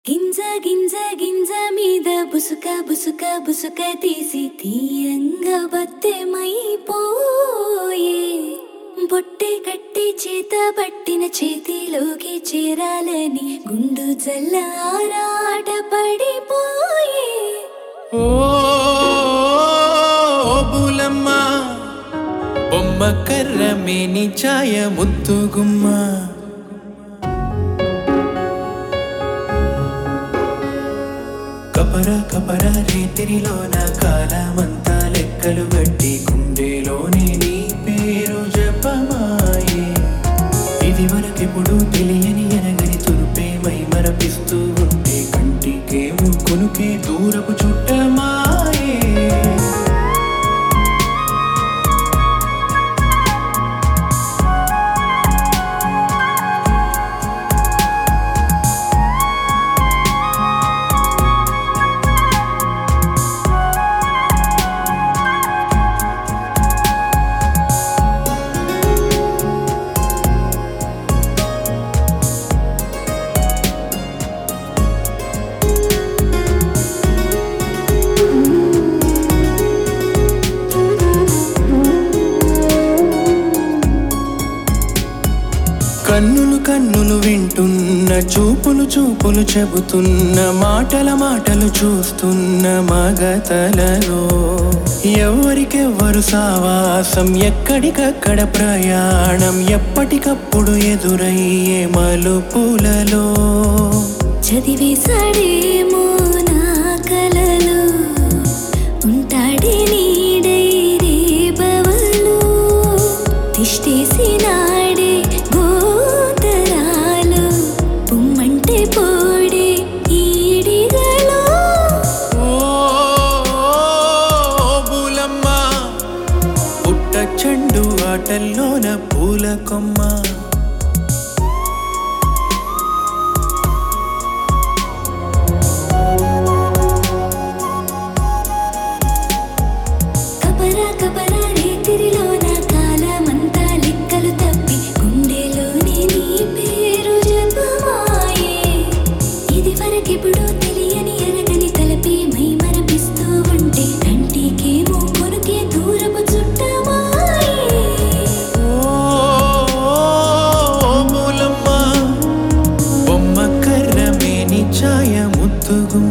గింజ గింజ గింజ మీద బుసుక బుసుక బుసుక తీసి తీయంగా బత్తెమైపోయే బొట్టె కట్టి చేత పట్టిన చేతిలోకి చేరాలని గుండు జల్ల ఆరాట పడిపోయే ఓ బులమ్మ బొమ్మ కర్ర మేని ఛాయ ముద్దుగుమ్మ కపర కపర రేతిరిలో నా కాలమంతా లెక్కలు గట్టి గుండెలోనే నీ పేరు జపమాయే ఇది వరకెప్పుడు తెలియని ఎనగని తురుపేమై మరపిస్తూ ఉంటే కంటికేమో కొనుకే దూరపు చుట్టమాయే కన్నులు కన్నులు వింటున్న చూపులు చూపులు చెబుతున్న మాటల మాటలు చూస్తున్న మగతలలో ఎవరికెవ్వరు సావాసం ఎక్కడికక్కడ ప్రయాణం ఎప్పటికప్పుడు ఎదురయ్యే మలుపులలో చదివేశాడేమో నా కలలు ఉంటాడే నీడై రేపవలు తిష్టేసినాడే గోతరాలు పొమ్మంటే పోడే ఈడిగలో ఓ బులమ్మ పుట్ట చెండు ఆటల్లోన పూల కొమ్మ కపరా కపరా రేతిరిలో నా కాలమంతా లెక్కలు తప్పి గుండెలోని నీ పేరు జపమాయే ఇది వరకెప్పుడు తెలియని ఎరగని తలపి మై మరపిస్తూ ఉంటే కంటికేమో కొనుకే దూరపు చుట్టమాయే ఓ బులమ్మ బొమ్మ కర్ర మేని ఛాయ ముద్దుగుమ్మ